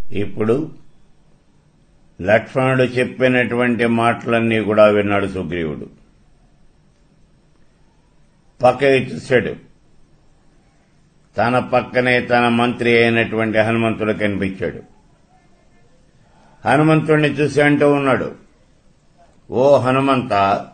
ఇప్పుడు లక్ష్మణుడు చెప్పినటువంటి మాటలన్నీ కూడా విన్నాడు సుగ్రీవుడు పక్కకి చూశాడు తన పక్కనే తన మంత్రి అయినటువంటి హనుమంతుడు కనిపించాడు హనుమంతుడిని చూసి అంటూ ఉన్నాడు ఓ హనుమంత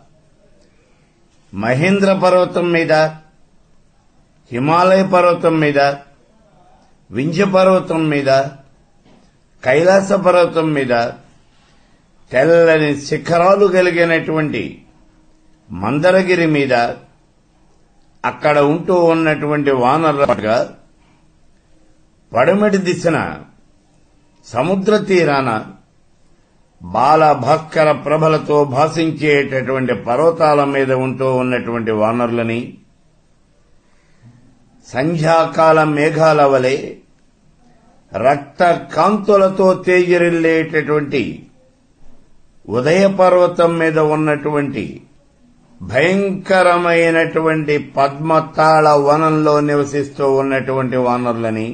మహేంద్ర పర్వతం మీద హిమాలయ పర్వతం మీద వింధ్య పర్వతం మీద కైలాస పర్వతం మీద తెల్లని శిఖరాలు కలిగినటువంటి మందరగిరి మీద అక్కడ ఉంటూ ఉన్నటువంటి వానరుగా పడమటి దిశన సముద్ర తీరాన బాల భాస్కర ప్రభలతో భాషించేటటువంటి పర్వతాల మీద ఉంటూ ఉన్నటువంటి వానరులని సంధ్యాకాల మేఘాల వలె రక్త కాంతులతో తేజరిల్లేటటువంటి ఉదయ పర్వతం మీద ఉన్నటువంటి భయంకరమైనటువంటి పద్మతాళ వనంలో నివసిస్తూ ఉన్నటువంటి వానరులని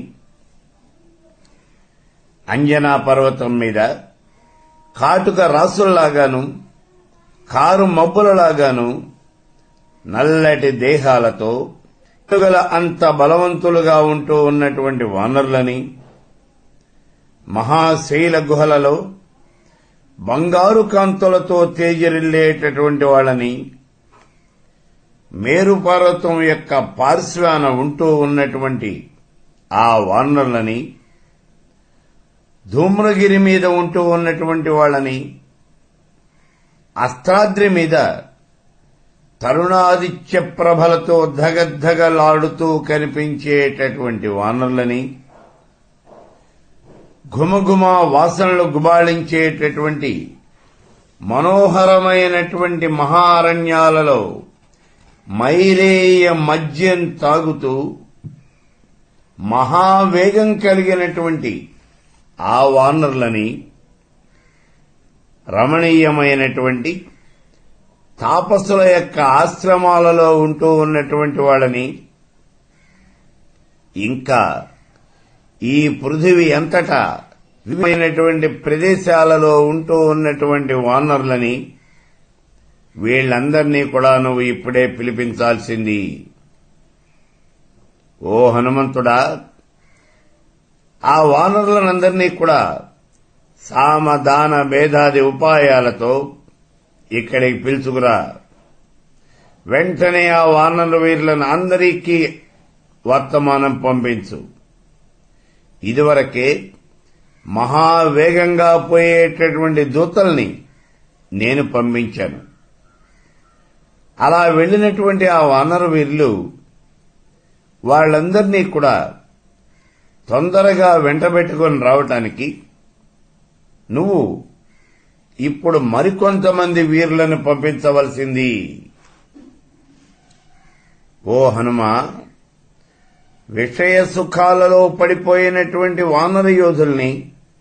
అంజనా పర్వతం మీద కాటుక రాసుల్లాగాను కారు మబ్బులలాగాను నల్లటి దేహాలతో గల అంత బలవంతులుగా ఉంటూ ఉన్నటువంటి వానరులని మహాశైల గుహలలో బంగారు కాంతులతో తేజరిల్లేటటువంటి వాళ్ళని మేరు పర్వతం యొక్క పార్శ్వాన ఉంటూ ఉన్నటువంటి ఆ వానరులని ధూమ్రగిరి మీద ఉంటూ ఉన్నటువంటి వాళ్ళని అస్త్రాద్రి మీద తరుణాదిత్య ప్రభలతో ధగధగలాడుతూ కనిపించేటటువంటి వానరులని ఘుమఘుమ వాసనలు గుబాళించేటటువంటి మనోహరమైనటువంటి మహారణ్యాలలో మైలేయ మద్యం తాగుతూ మహావేగం కలిగినటువంటి ఆ వానరులని రమణీయమైనటువంటి తాపసుల యొక్క ఆశ్రమాలలో ఉంటూ ఉన్నటువంటి వాళ్ళని ఇంకా ఈ పృథివి ఎంతటా వివిధమైనటువంటి ప్రదేశాలలో ఉంటూ ఉన్నటువంటి వానరులని వీళ్ళందరినీ కూడా నువ్వు ఇప్పుడే పిలిపించాల్సింది ఓ హనుమంతుడా ఆ వానరులనందరినీ కూడా సామదాన భేదాది ఉపాయాలతో ఇక్కడికి పిలుచుకురా వెంటనే ఆ వానర వీరులను అందరికీ వర్తమానం పంపించు ఇదివరకే మహావేగంగా పోయేటటువంటి దూతల్ని నేను పంపించాను అలా వెళ్లినటువంటి ఆ వానర వీరులు వాళ్ళందరినీ కూడా తొందరగా వెంటబెట్టుకొని రావటానికి నువ్వు ఇప్పుడు మరికొంతమంది వీరులను పంపించవలసింది ఓ హనుమా విషయ సుఖాలలో పడిపోయినటువంటి వానర యోధుల్ని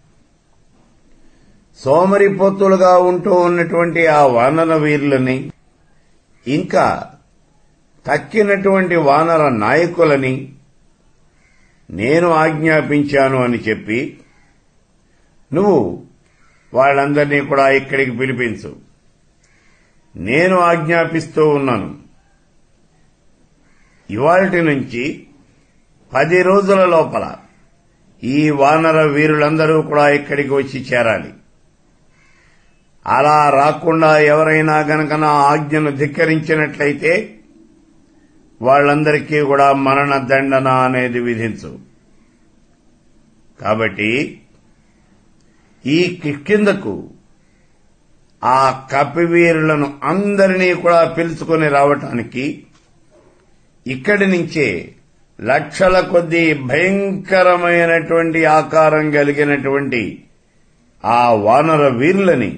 సోమరిపోతులుగా ఉంటూ ఉన్నటువంటి ఆ వానర వీరులని ఇంకా తక్కినటువంటి వానర నాయకులని నేను ఆజ్ఞాపించాను అని చెప్పి నువ్వు వాళ్ళందరినీ కూడా ఇక్కడికి పిలిపించు నేను ఆజ్ఞాపిస్తూ ఉన్నాను ఇవాల్టి నుంచి పది రోజుల లోపల ఈ వానర వీరులందరూ కూడా ఇక్కడికి వచ్చి చేరాలి అలా రాకుండా ఎవరైనా గనక నా ఆజ్ఞను ధిక్కరించినట్లయితే వాళ్ళందరికీ కూడా మరణ దండన అనేది విధించు కాబట్టి ఈ కిష్కిందకు ఆ కపివీరులను అందరినీ కూడా పిలుచుకొని రావటానికి ఇక్కడి నుంచే లక్షల కొద్దీ భయంకరమైనటువంటి ఆకారం కలిగినటువంటి ఆ వానర వీరులని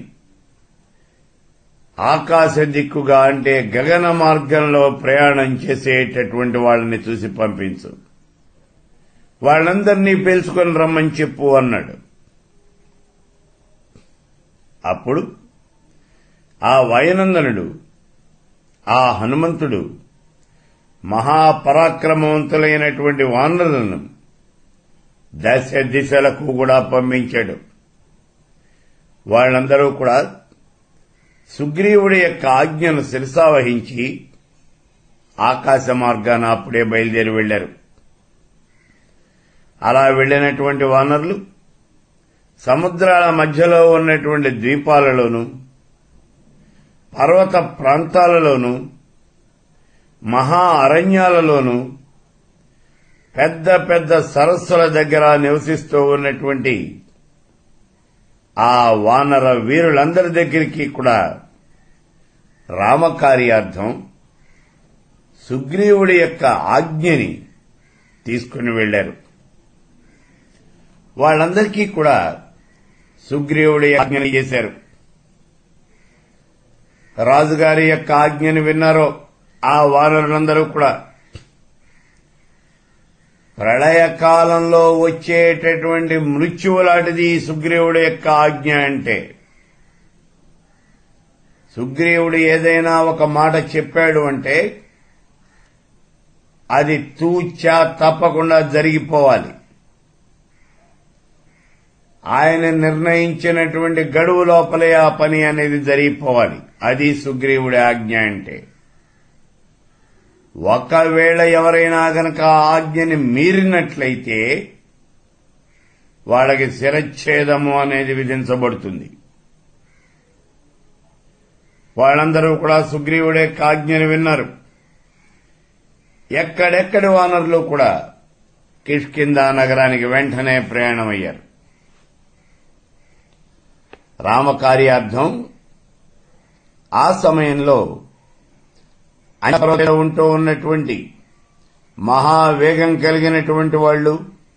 ఆకాశ దిక్కుగా అంటే గగన మార్గంలో ప్రయాణం చేసేటటువంటి వాళ్ళని చూసి పంపించు వాళ్ళందరినీ పిలుచుకొని రమ్మని చెప్పు అన్నాడు అప్పుడు ఆ వయనందనుడు ఆ హనుమంతుడు మహాపరాక్రమవంతులైనటువంటి వానరులను దశ దిశలకు కూడా పంపించాడు వాళ్ళందరూ కూడా సుగ్రీవుడి యొక్క ఆజ్ఞను శిరసావహించి ఆకాశ మార్గాన అప్పుడే బయలుదేరి వెళ్లారు అలా వెళ్లినటువంటి వానరులు సముద్రాల మధ్యలో ఉన్నటువంటి ద్వీపాలలోనూ పర్వత ప్రాంతాలలోనూ మహా అరణ్యాలలోనూ పెద్ద పెద్ద సరస్సుల దగ్గర నివసిస్తూ ఉన్నటువంటి ఆ వానర వీరులందరి దగ్గరికి కూడా రామకార్యార్థం సుగ్రీవుడి యొక్క ఆజ్ఞని తీసుకుని వెళ్లారు వాళ్ళందరికీ కూడా సుగ్రీవుడి ఆజ్ఞని చేశారు రాజుగారి యొక్క ఆజ్ఞని విన్నారో ఆ వానరులందరూ కూడా ప్రళయకాలంలో వచ్చేటటువంటి మృత్యువు లాంటిది సుగ్రీవుడి యొక్క ఆజ్ఞ అంటే సుగ్రీవుడు ఏదైనా ఒక మాట చెప్పాడు అంటే అది తూచా తప్పకుండా జరిగిపోవాలి ఆయన నిర్ణయించినటువంటి గడువు లోపలే ఆ పని అనేది జరిగిపోవాలి అది సుగ్రీవుడి ఆజ్ఞ అంటే ఒకవేళ ఎవరైనా గనక ఆ ఆజ్ఞని మీరినట్లయితే వాళ్ళకి శిరచ్ఛేదము అనేది విధించబడుతుంది వాళ్ళందరూ కూడా సుగ్రీవుడే ఆజ్ఞని విన్నారు ఎక్కడెక్కడి వానరులు కూడా కిష్కింద నగరానికి వెంటనే ప్రయాణమయ్యారు రామకార్యార్థం ఆ సమయంలో ఆయన ఉంటూ ఉన్నటువంటి మహావేగం కలిగినటువంటి వాళ్ళు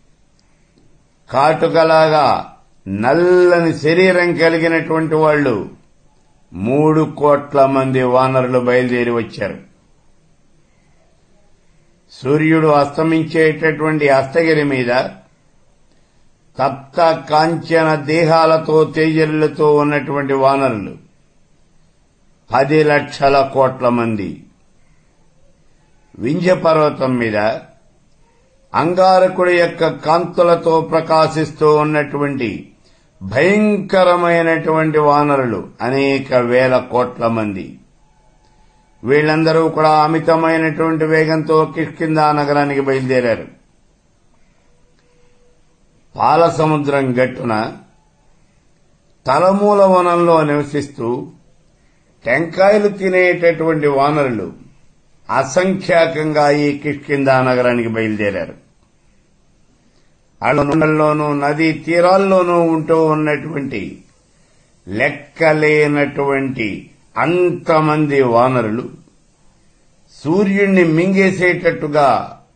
కాటుకలాగా నల్లని శరీరం కలిగినటువంటి వాళ్ళు మూడు కోట్ల మంది వానరులు బయలుదేరి వచ్చారు సూర్యుడు అస్తమించేటటువంటి అస్తగిరి మీద తప్త కాంచన దేహాలతో తేజల్లుతో ఉన్నటువంటి వానరులు పది లక్షల కోట్ల మంది వింజ పర్వతం మీద అంగారకుడి యొక్క కాంతులతో ప్రకాశిస్తూ ఉన్నటువంటి భయంకరమైనటువంటి వానరులు అనేక వేల కోట్ల మంది వీళ్ళందరూ కూడా అమితమైనటువంటి వేగంతో కిష్కిందా నగరానికి బయలుదేరారు పాల సముద్రం గట్టున తలమూల వనంలో నివసిస్తూ టెంకాయలు తినేటటువంటి వానరులు అసంఖ్యాకంగా ఈ కిష్కిందా నగరానికి బయలుదేరారు అడవులలోనూ నదీ తీరాల్లోనూ ఉంటూ ఉన్నటువంటి లెక్కలేనటువంటి అంతమంది వానరులు సూర్యుణ్ణి మింగేసేటట్టుగా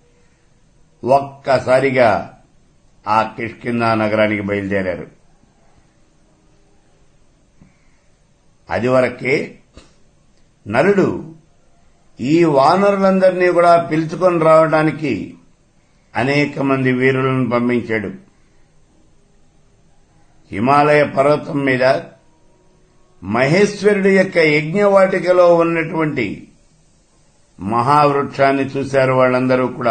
ఒక్కసారిగా ఆ కిష్కిందా నగరానికి బయలుదేరారు అది వరకే నలుడు ఈ వానరులందరినీ కూడా పిలుచుకొని రావడానికి అనేక మంది వీరులను పంపించాడు హిమాలయ పర్వతం మీద మహేశ్వరుడి యొక్క యజ్ఞవాటికలో ఉన్నటువంటి మహావృక్షాన్ని చూశారు వాళ్ళందరూ కూడా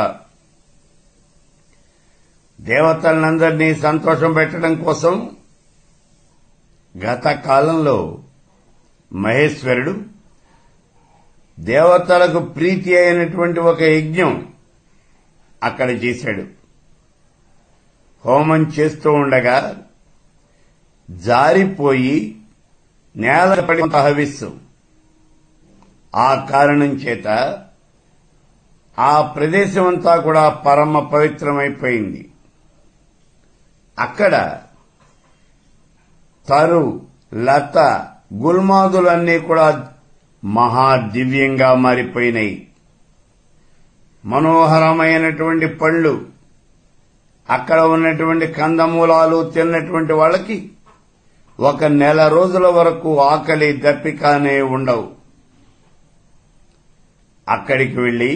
దేవతలందరినీ సంతోషం పెట్టడం కోసం గత కాలంలో మహేశ్వరుడు దేవతలకు ప్రీతి అయినటువంటి ఒక యజ్ఞం అక్కడ చేశాడు హోమం చేస్తూ ఉండగా జారిపోయి నేల పడి హవిస్సు ఆ కారణం చేత ఆ ప్రదేశమంతా కూడా పరమ పవిత్రమైపోయింది అక్కడ తరు లత గుల్మాదులన్నీ కూడా మహా దివ్యంగా మారిపోయినాయి మనోహరమైనటువంటి పళ్ళు అక్కడ ఉన్నటువంటి కందమూలాలు తిన్నటువంటి వాళ్ళకి ఒక నెల రోజుల వరకు ఆకలి దప్పికానే ఉండవు అక్కడికి వెళ్లి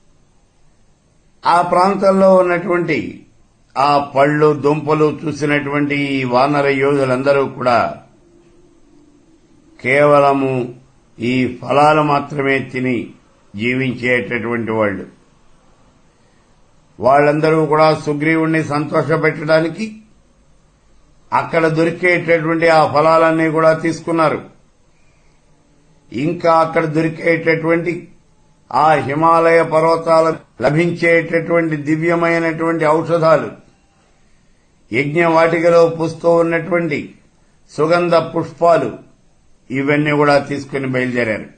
ఆ ప్రాంతంలో ఉన్నటువంటి ఆ పళ్ళు దుంపలు చూసినటువంటి ఈ వానర యోధులందరూ కూడా కేవలము ఈ ఫలాలు మాత్రమే తిని జీవించేటటువంటి వాళ్ళు వాళ్ళందరూ కూడా సుగ్రీవుణ్ణి సంతోషపెట్టడానికి అక్కడ దొరికేటటువంటి ఆ ఫలాలన్నీ కూడా తీసుకున్నారు ఇంకా అక్కడ దొరికేటటువంటి ఆ హిమాలయ పర్వతాల లభించేటటువంటి దివ్యమైనటువంటి ఔషధాలు యజ్ఞవాటికలో పూస్తూ ఉన్నటువంటి సుగంధ పుష్పాలు ఇవన్నీ కూడా తీసుకుని బయలుదేరారు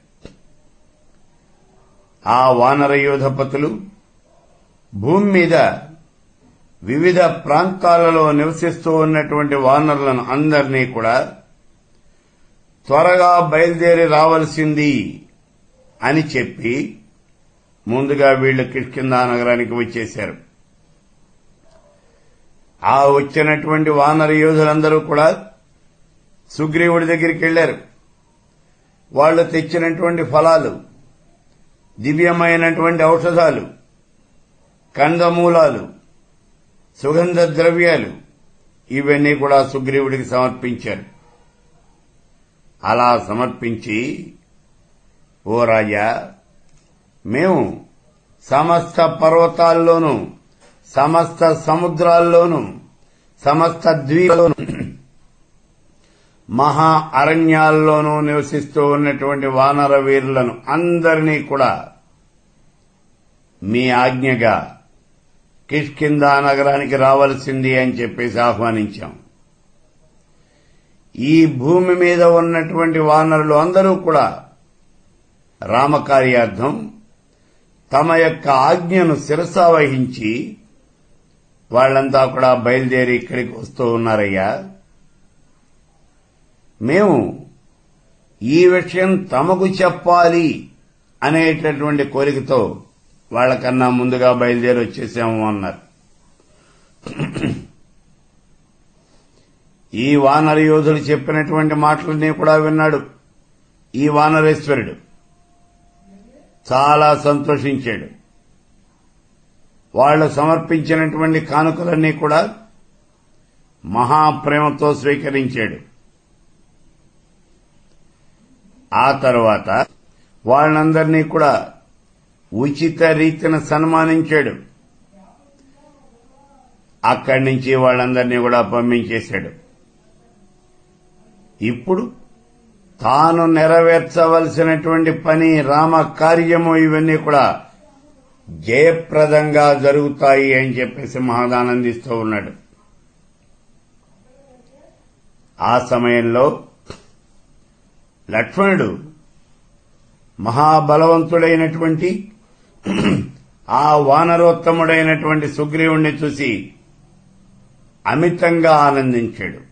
ఆ వానర యోధపతులు భూమి మీద వివిధ ప్రాంతాలలో నివసిస్తూ ఉన్నటువంటి వానరులను అందరినీ కూడా త్వరగా బయలుదేరి రావలసింది అని చెప్పి ముందుగా వీళ్లు కిష్కిందా నగరానికి వచ్చేశారు ఆ వచ్చినటువంటి వానర యోధులందరూ కూడా సుగ్రీవుడి దగ్గరికి వెళ్లారు వాళ్ళు తెచ్చినటువంటి ఫలాలు దివ్యమైనటువంటి ఔషధాలు కందమూలాలు సుగంధ ద్రవ్యాలు ఇవన్నీ కూడా సుగ్రీవుడికి సమర్పించారు అలా సమర్పించి ఓ రాజా మేము సమస్త పర్వతాల్లోనూ సమస్త సముద్రాల్లోనూ సమస్త ద్వీపలోనూ మహా అరణ్యాల్లోనూ నివసిస్తూ ఉన్నటువంటి వానర వీరులను అందరినీ కూడా మీ ఆజ్ఞగా కిష్కిందా నగరానికి రావలసింది అని చెప్పేసి ఆహ్వానించాం ఈ భూమి మీద ఉన్నటువంటి వానరులు అందరూ కూడా రామకార్యార్థం తమ యొక్క ఆజ్ఞను శిరసా వహించి వాళ్లంతా కూడా బయలుదేరి ఇక్కడికి వస్తూ ఉన్నారయ్యా మేము ఈ విషయం తమకు చెప్పాలి అనేటటువంటి కోరికతో వాళ్ళకన్నా ముందుగా బయలుదేరి వచ్చేసాము అన్నారు ఈ వానర యోధులు చెప్పినటువంటి మాటలన్నీ కూడా విన్నాడు ఈ వానరేశ్వరుడు చాలా సంతోషించాడు వాళ్ళు సమర్పించినటువంటి కానుకలన్నీ కూడా మహాప్రేమతో స్వీకరించాడు ఆ తర్వాత వాళ్ళందరినీ కూడా ఉచిత రీతిన సన్మానించాడు అక్కడి నుంచి వాళ్ళందరినీ కూడా పంపించేశాడు ఇప్పుడు తాను నెరవేర్చవలసినటువంటి పని రామ కార్యము ఇవన్నీ కూడా జయప్రదంగా జరుగుతాయి అని చెప్పేసి మహదానందిస్తూ ఉన్నాడు ఆ సమయంలో లక్ష్మణుడు మహాబలవంతుడైనటువంటి ఆ వానరోత్తముడైనటువంటి సుగ్రీవుణ్ణి చూసి అమితంగా ఆనందించాడు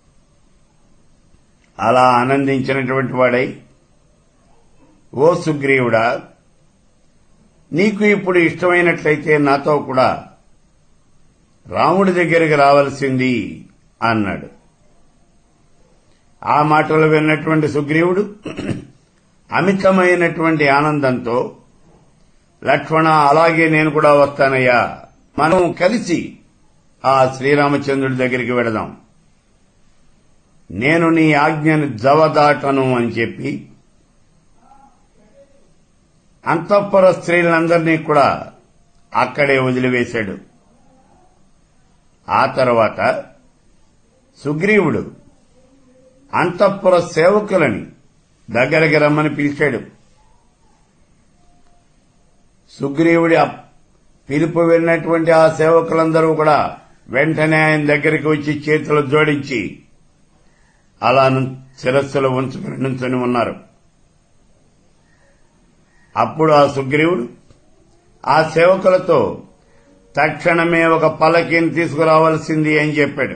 అలా ఆనందించినటువంటి వాడై ఓ సుగ్రీవుడా నీకు ఇప్పుడు ఇష్టమైనట్లయితే నాతో కూడా రాముడి దగ్గరికి రావలసింది అన్నాడు ఆ మాటలు విన్నటువంటి సుగ్రీవుడు అమితమైనటువంటి ఆనందంతో లక్ష్మణ అలాగే నేను కూడా వస్తానయ్యా మనం కలిసి ఆ శ్రీరామచంద్రుడి దగ్గరికి వెడదాం నేను నీ ఆజ్ఞను జవదాటను అని చెప్పి అంతఃపుర స్త్రీలందరినీ కూడా అక్కడే వదిలివేశాడు ఆ తర్వాత సుగ్రీవుడు అంతఃపుర సేవకులని దగ్గరికి రమ్మని పిలిచాడు సుగ్రీవుడి ఆ పిలుపు విన్నటువంటి ఆ సేవకులందరూ కూడా వెంటనే ఆయన దగ్గరికి వచ్చి చేతులు జోడించి అలా ను- శిరస్సులు ఉంచుకుని నుంచొని ఉన్నారు అప్పుడు ఆ సుగ్రీవుడు ఆ సేవకులతో తక్షణమే ఒక పల్లకీని తీసుకురావాల్సింది అని చెప్పాడు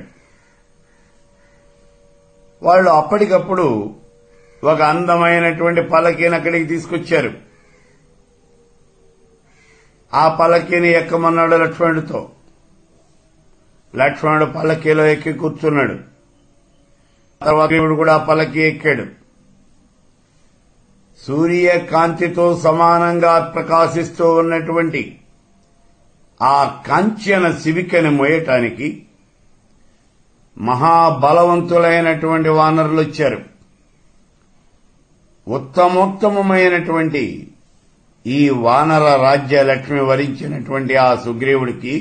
వాళ్ళు అప్పటికప్పుడు ఒక అందమైనటువంటి పల్లకీని అక్కడికి తీసుకొచ్చారు ఆ పల్లకీని ఎక్కమన్నాడు లక్ష్మణుడితో లక్ష్మణుడు పల్లకీలో ఎక్కి కూర్చున్నాడు తర్వాత దేవుడు కూడా ఆ పల్లకి ఎక్కాడు సూర్యకాంతితో సమానంగా ప్రకాశిస్తూ ఉన్నటువంటి ఆ కాంచన శివికని మోయటానికి మహాబలవంతులైనటువంటి వానరులు వచ్చారు ఉత్తమోత్తమమైనటువంటి ఈ వానర రాజ్య లక్ష్మి వరించినటువంటి ఆ సుగ్రీవుడికి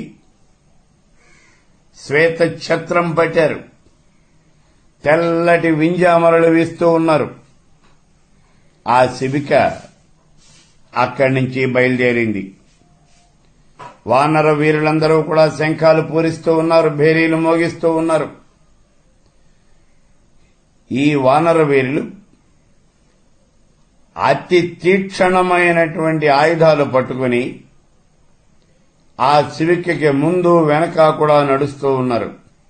శ్వేత ఛత్రం పట్టారు తెల్లటి వింజామరలు వీస్తూ ఉన్నారు ఆ శిబిక అక్కడి నుంచి బయలుదేరింది వానర వీరులందరూ కూడా శంఖాలు పూరిస్తూ ఉన్నారు భేరీలు మోగిస్తూ ఉన్నారు ఈ వానర వీరులు అతి తీక్షణమైనటువంటి ఆయుధాలు పట్టుకుని ఆ శివికకి ముందు వెనక కూడా నడుస్తూ ఉన్నారు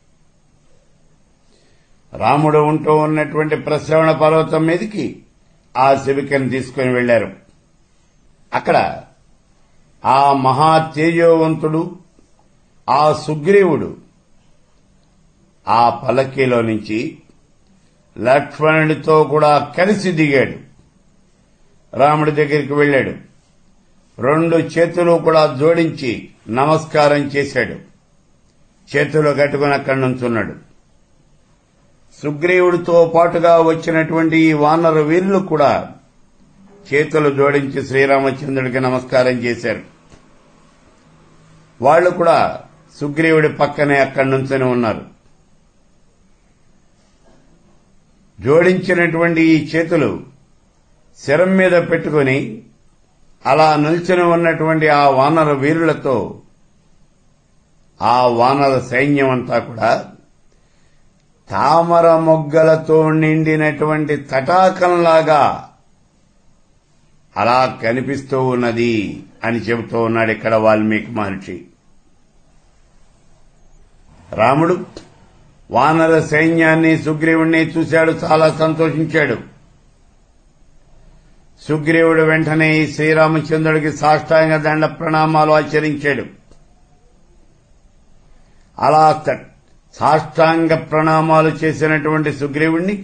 రాముడు ఉంటూ ఉన్నటువంటి ప్రశ్రవణ పర్వతం మీదకి ఆ శివికను తీసుకుని వెళ్లారు అక్కడ ఆ మహా తేజోవంతుడు ఆ సుగ్రీవుడు ఆ పలకీలో నుంచి లక్ష్మణుడితో కూడా కలిసి దిగాడు రాముడి దగ్గరికి వెళ్ళాడు రెండు చేతులు కూడా జోడించి నమస్కారం చేశాడు చేతులు కట్టుకుని అక్కడి నుంచున్నాడు సుగ్రీవుడితో పాటుగా వచ్చినటువంటి ఈ వానర వీరులు కూడా చేతులు జోడించి శ్రీరామచంద్రుడికి నమస్కారం చేశారు వాళ్ళు కూడా సుగ్రీవుడి పక్కనే అక్కడి నుంచొని ఉన్నారు జోడించినటువంటి ఈ చేతులు శరం మీద పెట్టుకుని అలా నిల్చుని ఉన్నటువంటి ఆ వానర వీరులతో ఆ వానర సైన్యం అంతా కూడా తామర మొగ్గలతో నిండినటువంటి తటాకంలాగా అలా కనిపిస్తూ ఉన్నది అని చెబుతూ ఉన్నాడు ఇక్కడ వాల్మీకి మహర్షి రాముడు వానర సైన్యాన్ని సుగ్రీవుణ్ణి చూశాడు చాలా సంతోషించాడు సుగ్రీవుడు వెంటనే ఈ శ్రీరామచంద్రుడికి సాష్టాంగ దండ ప్రణామాలు ఆచరించాడు అలా త- సాష్టాంగ ప్రణామాలు చేసినటువంటి సుగ్రీవుణ్ణి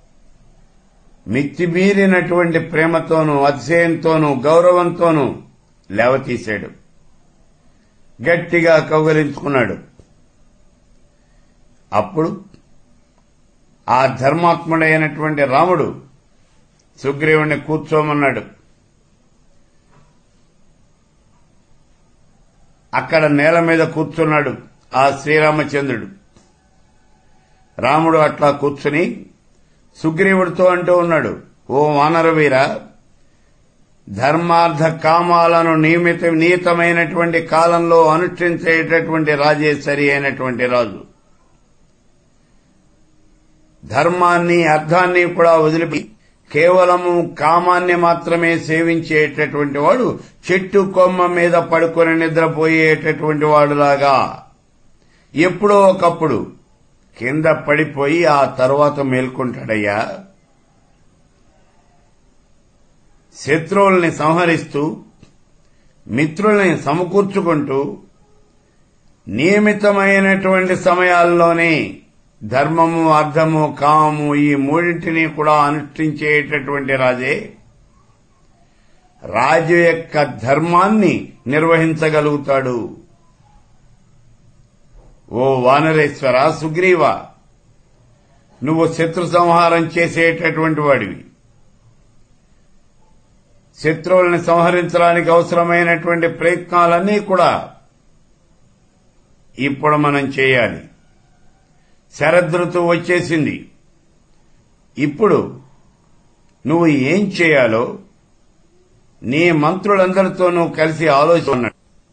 మిత్తిమీరినటువంటి ప్రేమతోనూ అతిశయంతోనూ గౌరవంతోనూ లేవతీశాడు గట్టిగా కౌగలించుకున్నాడు అప్పుడు ఆ ధర్మాత్ముడైనటువంటి రాముడు సుగ్రీవుణ్ణి కూర్చోమన్నాడు అక్కడ నేల మీద కూర్చున్నాడు ఆ శ్రీరామచంద్రుడు రాముడు అట్లా కూర్చుని సుగ్రీవుడితో అంటూ ఉన్నాడు ఓ వానరవీర ధర్మార్థ కామాలను నియమిత నియతమైనటువంటి కాలంలో అనుష్ఠించేటటువంటి రాజే సరి అయినటువంటి రాజు ధర్మాన్ని అర్థాన్ని కూడా వదిలిపి కేవలము కామాన్ని మాత్రమే సేవించేటటువంటి వాడు చెట్టు కొమ్మ మీద పడుకొని నిద్రపోయేటటువంటి వాడులాగా ఎప్పుడో ఒకప్పుడు కింద పడిపోయి ఆ తరువాత మేల్కొంటాడయ్యా శత్రువుల్ని సంహరిస్తూ మిత్రుల్ని సమకూర్చుకుంటూ నియమితమైనటువంటి సమయాల్లోనే ధర్మము అర్థము కామము ఈ మూడింటిని కూడా అనుష్ఠించేటటువంటి రాజే రాజు యొక్క ధర్మాన్ని నిర్వహించగలుగుతాడు ఓ వానరేశ్వర సుగ్రీవ నువ్వు శత్రు సంహారం చేసేటటువంటి వాడివి శత్రువుల్ని సంహరించడానికి అవసరమైనటువంటి ప్రయత్నాలన్నీ కూడా ఇప్పుడు మనం చేయాలి శరదృతువు వచ్చేసింది ఇప్పుడు నువ్వు ఏం చేయాలో నీ మంత్రులందరితోనూ కలిసి ఆలోచన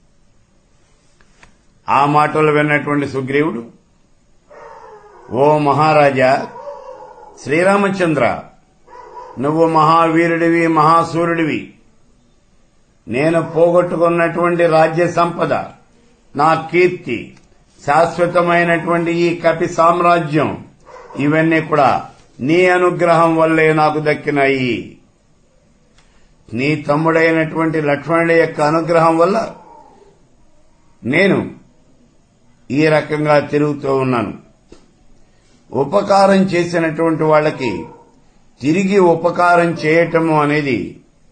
ఆ మాటలు విన్నటువంటి సుగ్రీవుడు ఓ మహారాజా శ్రీరామచంద్ర నువ్వు మహావీరుడివి మహాసూర్యుడివి నేను పోగొట్టుకున్నటువంటి రాజ్య సంపద నా కీర్తి శాశ్వతమైనటువంటి ఈ కపి సామ్రాజ్యం ఇవన్నీ కూడా నీ అనుగ్రహం వల్లే నాకు దక్కినాయి నీ తమ్ముడైనటువంటి లక్ష్మణుడి యొక్క అనుగ్రహం వల్ల నేను ఈ రకంగా తిరుగుతూ ఉన్నాను ఉపకారం చేసినటువంటి వాళ్ళకి తిరిగి ఉపకారం చేయటము అనేది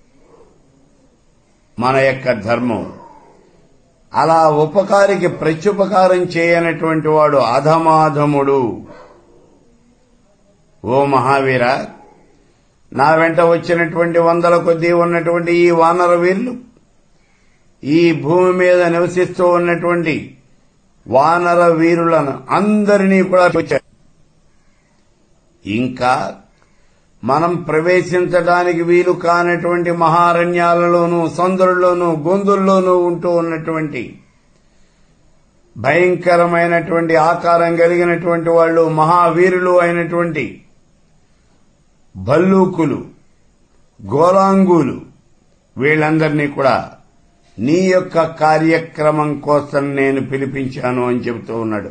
మన యొక్క ధర్మం అలా ఉపకారికి ప్రత్యుపకారం చేయనటువంటి వాడు అధమాధముడు ఓ మహావీర నా వెంట వచ్చినటువంటి వందల కొద్దీ ఉన్నటువంటి ఈ వానర వీరులు ఈ భూమి మీద నివసిస్తూ ఉన్నటువంటి వానర వీరులను అందరినీ కూడా వచ్చారు ఇంకా మనం ప్రవేశించడానికి వీలు కానటువంటి మహారణ్యాలలోనూ సందుల్లోనూ గొంతుల్లోనూ ఉంటూ ఉన్నటువంటి భయంకరమైనటువంటి ఆకారం కలిగినటువంటి వాళ్ళు మహావీరులు అయినటువంటి భల్లూకులు గోలాంగులు వీళ్ళందరినీ కూడా నీ యొక్క కార్యక్రమం కోసం నేను పిలిపించాను అని చెబుతూ ఉన్నాడు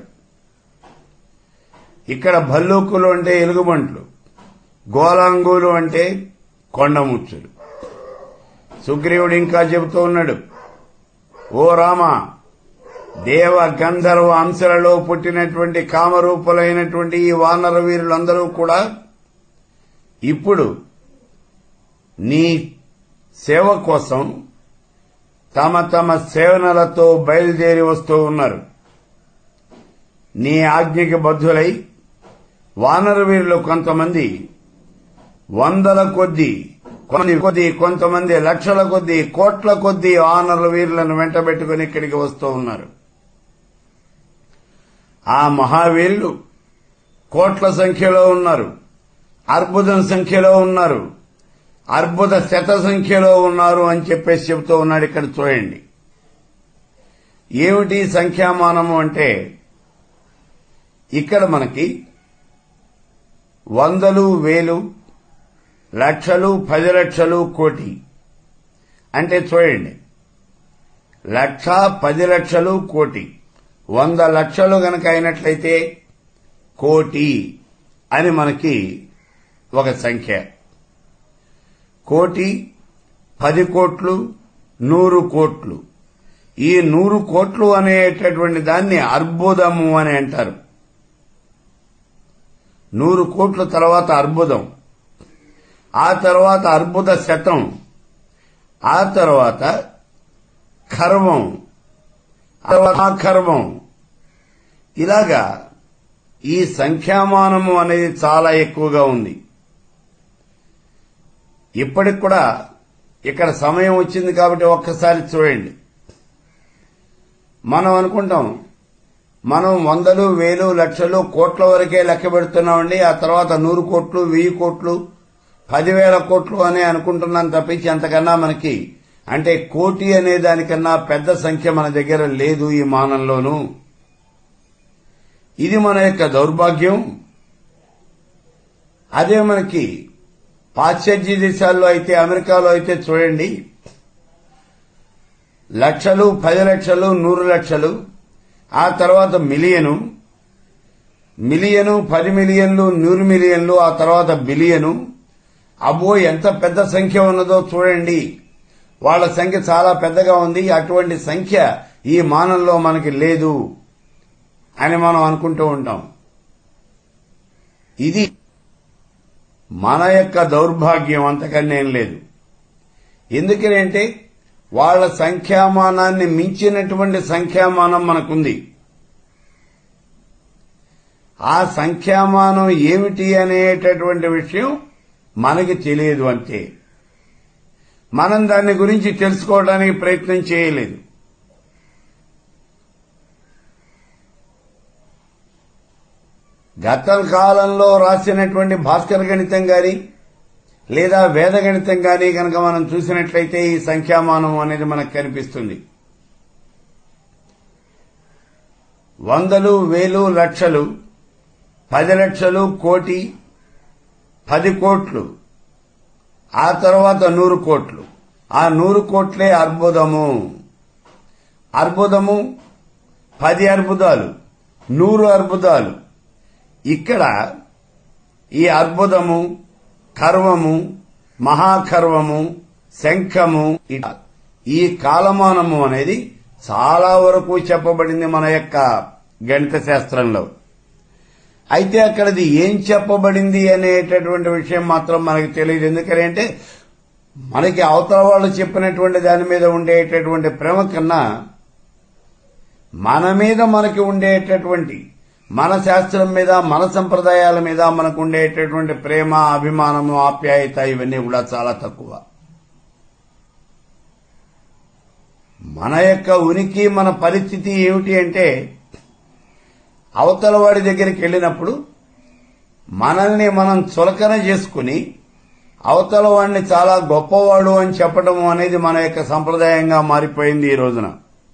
ఇక్కడ భల్లూకులు అంటే ఎలుగుబంట్లు గోలాంగులు అంటే కొండముచ్చులు సుగ్రీవుడు ఇంకా చెబుతూ ఉన్నాడు ఓ రామ దేవ గంధర్వ అంశలలో పుట్టినటువంటి కామరూపులైనటువంటి ఈ వానర వీరులందరూ కూడా ఇప్పుడు నీ సేవ కోసం తమ తమ సేవనలతో బయలుదేరి వస్తూ ఉన్నారు నీ ఆజ్ఞకి బద్ధులై వానర వీరులు కొంతమంది వందల కొద్దీ కొన్ని కొద్ది కొంతమంది లక్షల కొద్దీ కోట్ల కొద్దీ వానర వీరులను వెంటబెట్టుకుని ఇక్కడికి వస్తూ ఉన్నారు ఆ మహావీరులు కోట్ల సంఖ్యలో ఉన్నారు అర్బుదం సంఖ్యలో ఉన్నారు అర్బుద శత సంఖ్యలో ఉన్నారు అని చెప్పేసి చెబుతూ ఉన్నాడు ఇక్కడ చూడండి ఏమిటి సంఖ్యామానము అంటే ఇక్కడ మనకి వందలు వేలు లక్షలు పది లక్షలు కోటి అంటే చూడండి లక్ష పది లక్షలు కోటి వంద లక్షలు గనక అయినట్లయితే కోటి అని మనకి ఒక సంఖ్య కోటి పది కోట్లు నూరు కోట్లు ఈ నూరు కోట్లు అనేటటువంటి దాన్ని అర్బుదము అని అంటారు నూరు కోట్ల తర్వాత అర్బుదం ఆ తర్వాత అర్బుద శతం ఆ తర్వాత కర్మం ఆ తర్వాత కర్మం ఇలాగా ఈ సంఖ్యామానము అనేది చాలా ఎక్కువగా ఉంది ఇప్పటికి కూడా ఇక్కడ సమయం వచ్చింది కాబట్టి ఒక్కసారి చూడండి మనం అనుకుంటాం మనం వందలు వేలు లక్షలు కోట్ల వరకే లెక్క పెడుతున్నామండి ఆ తర్వాత నూరు కోట్లు వెయ్యి కోట్లు పదివేల కోట్లు అని అనుకుంటున్నాం తప్పించి అంతకన్నా మనకి అంటే కోటి అనే దానికన్నా పెద్ద సంఖ్య మన దగ్గర లేదు ఈ మానంలోనూ ఇది మన యొక్క దౌర్భాగ్యం అదే మనకి పాశ్చాత్య దేశాల్లో అయితే అమెరికాలో అయితే చూడండి లక్షలు పది లక్షలు నూరు లక్షలు ఆ తర్వాత మిలియను మిలియను పది మిలియన్లు నూరు మిలియన్లు ఆ తర్వాత బిలియను అబ్బో ఎంత పెద్ద సంఖ్య ఉన్నదో చూడండి వాళ్ళ సంఖ్య చాలా పెద్దగా ఉంది అటువంటి సంఖ్య ఈ మానంలో మనకి లేదు అని మనం అనుకుంటూ ఉంటాం ఇది మన యొక్క దౌర్భాగ్యం అంతకన్నా ఏం లేదు ఎందుకనంటే వాళ్ళ సంఖ్యామానాన్ని మించినటువంటి సంఖ్యామానం మనకుంది ఆ సంఖ్యామానం ఏమిటి అనేటటువంటి విషయం మనకి తెలియదు అంతే మనం దాని గురించి తెలుసుకోవడానికి ప్రయత్నం చేయలేదు గత కాలంలో రాసినటువంటి భాస్కర గణితం గాని లేదా వేద గణితం గాని కనుక మనం చూసినట్లయితే ఈ సంఖ్యామానం అనేది మనకు కనిపిస్తుంది వందలు వేలు లక్షలు పది లక్షలు కోటి పది కోట్లు ఆ తర్వాత నూరు కోట్లు ఆ నూరు కోట్లే అర్బుదము అర్బుదము పది అర్బుదాలు నూరు అర్బుదాలు ఇక్కడ ఈ అర్బుదము కర్వము మహాకర్వము శంఖము ఇట ఈ కాలమానము అనేది చాలా వరకు చెప్పబడింది మన యొక్క గణిత శాస్త్రంలో అయితే అక్కడది ఏం చెప్పబడింది అనేటటువంటి విషయం మాత్రం మనకి తెలియదు ఎందుకంటే మనకి అవతల వాళ్ళు చెప్పినటువంటి దాని మీద ఉండేటటువంటి ప్రేమ కన్నా మన మీద మనకి ఉండేటటువంటి మన శాస్త్రం మీద మన సంప్రదాయాల మీద మనకు ఉండేటటువంటి ప్రేమ అభిమానము ఆప్యాయత ఇవన్నీ కూడా చాలా తక్కువ మన యొక్క ఉనికి మన పరిస్థితి ఏమిటి అంటే అవతల వాడి దగ్గరికి వెళ్ళినప్పుడు మనల్ని మనం చులకన చేసుకుని అవతల వాడిని చాలా గొప్పవాడు అని చెప్పడం అనేది మన యొక్క సంప్రదాయంగా మారిపోయింది ఈ రోజున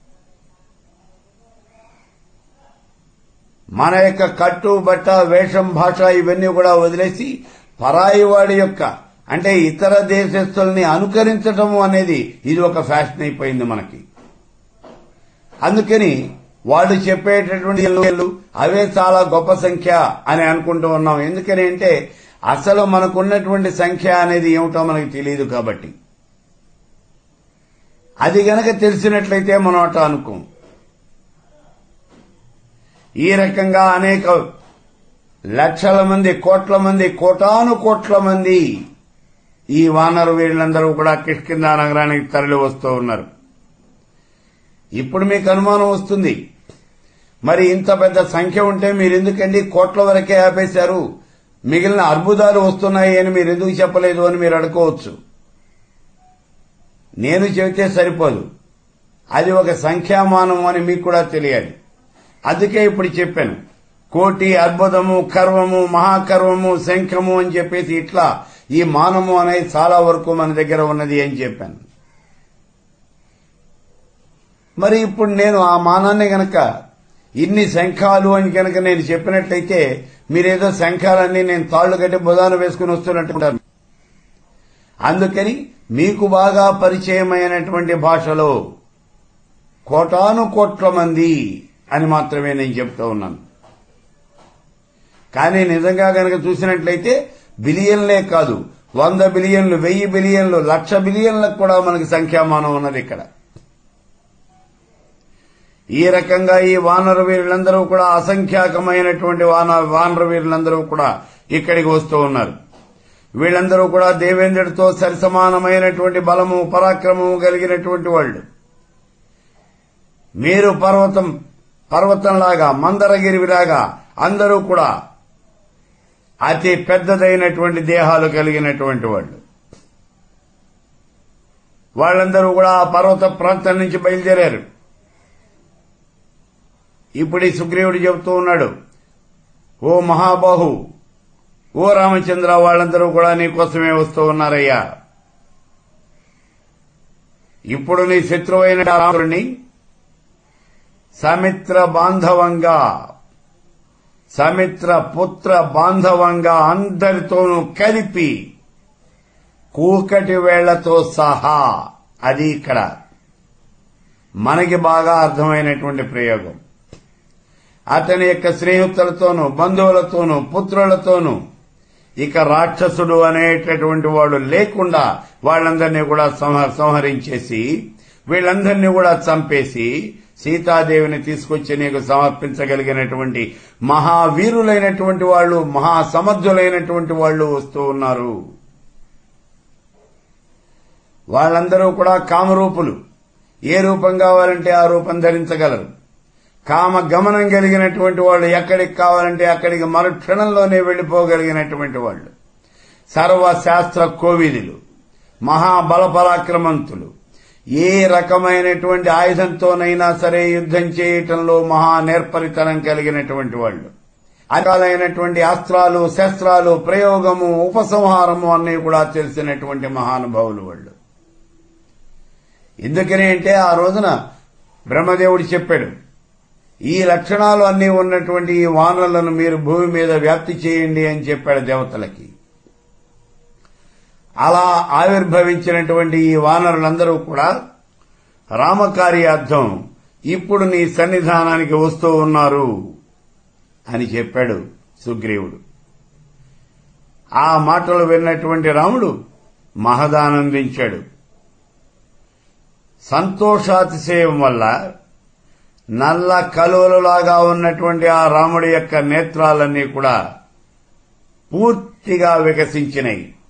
మన యొక్క కట్టు బట్ట వేషం భాష ఇవన్నీ కూడా వదిలేసి పరాయి వాడి యొక్క అంటే ఇతర దేశస్తుల్ని అనుకరించటం అనేది ఇది ఒక ఫ్యాషన్ అయిపోయింది మనకి అందుకని వాళ్ళు చెప్పేటటువంటి ఎల్లు అవే చాలా గొప్ప సంఖ్య అని అనుకుంటూ ఉన్నాం ఎందుకని అంటే అసలు మనకున్నటువంటి సంఖ్య అనేది ఏమిటో మనకు తెలియదు కాబట్టి అది గనక తెలిసినట్లయితే మనం అట అనుకోం ఈ రకంగా అనేక లక్షల మంది కోట్ల మంది కోటాను కోట్ల మంది ఈ వానర వీళ్ళందరూ కూడా కిష్కిందా నగరానికి తరలి వస్తూ ఉన్నారు ఇప్పుడు మీకు అనుమానం వస్తుంది మరి ఇంత పెద్ద సంఖ్య ఉంటే మీరు ఎందుకండి కోట్ల వరకే ఆపేశారు మిగిలిన అర్బుదాలు వస్తున్నాయి అని మీరు ఎందుకు చెప్పలేదు అని మీరు అడుకోవచ్చు నేను చెబితే సరిపోదు అది ఒక సంఖ్యామానం అని మీకు కూడా తెలియాలి అందుకే ఇప్పుడు చెప్పాను కోటి అద్భుతము కర్వము మహాకర్వము శంఖము అని చెప్పేసి ఇట్లా ఈ మానము అనేది చాలా వరకు మన దగ్గర ఉన్నది అని చెప్పాను మరి ఇప్పుడు నేను ఆ మానాన్ని గనక ఇన్ని శంఖాలు అని గనక నేను చెప్పినట్లయితే మీరేదో శంఖాలన్నీ నేను తాళ్లు కట్టి బుధాన వేసుకుని వస్తున్నట్టుంటారు అందుకని మీకు బాగా పరిచయమైనటువంటి భాషలో కోటాను కోట్ల మంది అని మాత్రమే నేను చెప్తూ ఉన్నాను కానీ నిజంగా గనక చూసినట్లయితే బిలియన్లే కాదు వంద బిలియన్లు వెయ్యి బిలియన్లు లక్ష బిలియన్లకు కూడా మనకి సంఖ్యామానం ఉన్నది ఇక్కడ ఈ రకంగా ఈ వానర వీరులందరూ కూడా అసంఖ్యాకమైనటువంటి వాన వానర వీరులందరూ కూడా ఇక్కడికి వస్తూ ఉన్నారు వీళ్ళందరూ కూడా దేవేంద్రుడితో సరిసమానమైనటువంటి బలము పరాక్రమము కలిగినటువంటి వాళ్ళు మీరు పర్వతం పర్వతంలాగా మందరగిరిలాగా అందరూ కూడా అతి పెద్దదైనటువంటి దేహాలు కలిగినటువంటి వాళ్ళు వాళ్ళందరూ కూడా ఆ పర్వత ప్రాంతం నుంచి బయలుదేరారు ఇప్పుడు ఈ సుగ్రీవుడు చెబుతూ ఉన్నాడు ఓ మహాబాహు ఓ రామచంద్ర వాళ్ళందరూ కూడా నీకోసమే వస్తూ ఉన్నారయ్యా ఇప్పుడు నీ శత్రువైన రాముడిని సమిత్ర బాంధవంగా సమిత్ర పుత్ర బాంధవంగా అందరితోనూ కలిపి కూకటి వేళ్లతో సహా అది ఇక్కడ మనకి బాగా అర్థమైనటువంటి ప్రయోగం అతని యొక్క స్నేహితులతోనూ బంధువులతోనూ పుత్రులతోనూ ఇక రాక్షసుడు అనేటటువంటి వాడు లేకుండా వాళ్ళందరినీ కూడా సంహ- సంహరించేసి వీళ్ళందరినీ కూడా చంపేసి సీతాదేవిని తీసుకొచ్చి నీకు సమర్పించగలిగినటువంటి మహావీరులైనటువంటి వాళ్ళు మహాసమర్థులైనటువంటి వాళ్ళు వస్తూ ఉన్నారు వాళ్ళందరూ కూడా కామరూపులు ఏ రూపం కావాలంటే ఆ రూపం ధరించగలరు కామ గమనం కలిగినటువంటి వాళ్ళు ఎక్కడికి కావాలంటే అక్కడికి మరు క్షణంలోనే వెళ్లిపోగలిగినటువంటి వాళ్ళు సర్వశాస్త్ర కోవిదులు మహాబల పరాక్రమంతులు ఏ రకమైనటువంటి ఆయుధంతోనైనా సరే యుద్ధం చేయటంలో మహా నేర్పరితనం కలిగినటువంటి వాళ్ళు రకాలైనటువంటి అస్త్రాలు శస్త్రాలు ప్రయోగము ఉపసంహారము అన్నీ కూడా తెలిసినటువంటి మహానుభావులు వాళ్ళు ఎందుకని అంటే ఆ రోజున బ్రహ్మదేవుడు చెప్పాడు ఈ లక్షణాలు అన్నీ ఉన్నటువంటి ఈ వానరులను మీరు భూమి మీద వ్యాప్తి చేయండి అని చెప్పాడు దేవతలకి అలా ఆవిర్భవించినటువంటి ఈ వానరులందరూ కూడా రామకార్యార్థం ఇప్పుడు నీ సన్నిధానానికి వస్తూ ఉన్నారు అని చెప్పాడు సుగ్రీవుడు ఆ మాటలు విన్నటువంటి రాముడు మహదానందించాడు సంతోషాతిశయం వల్ల నల్ల కలువలులాగా ఉన్నటువంటి ఆ రాముడి యొక్క నేత్రాలన్నీ కూడా పూర్తిగా వికసించినాయి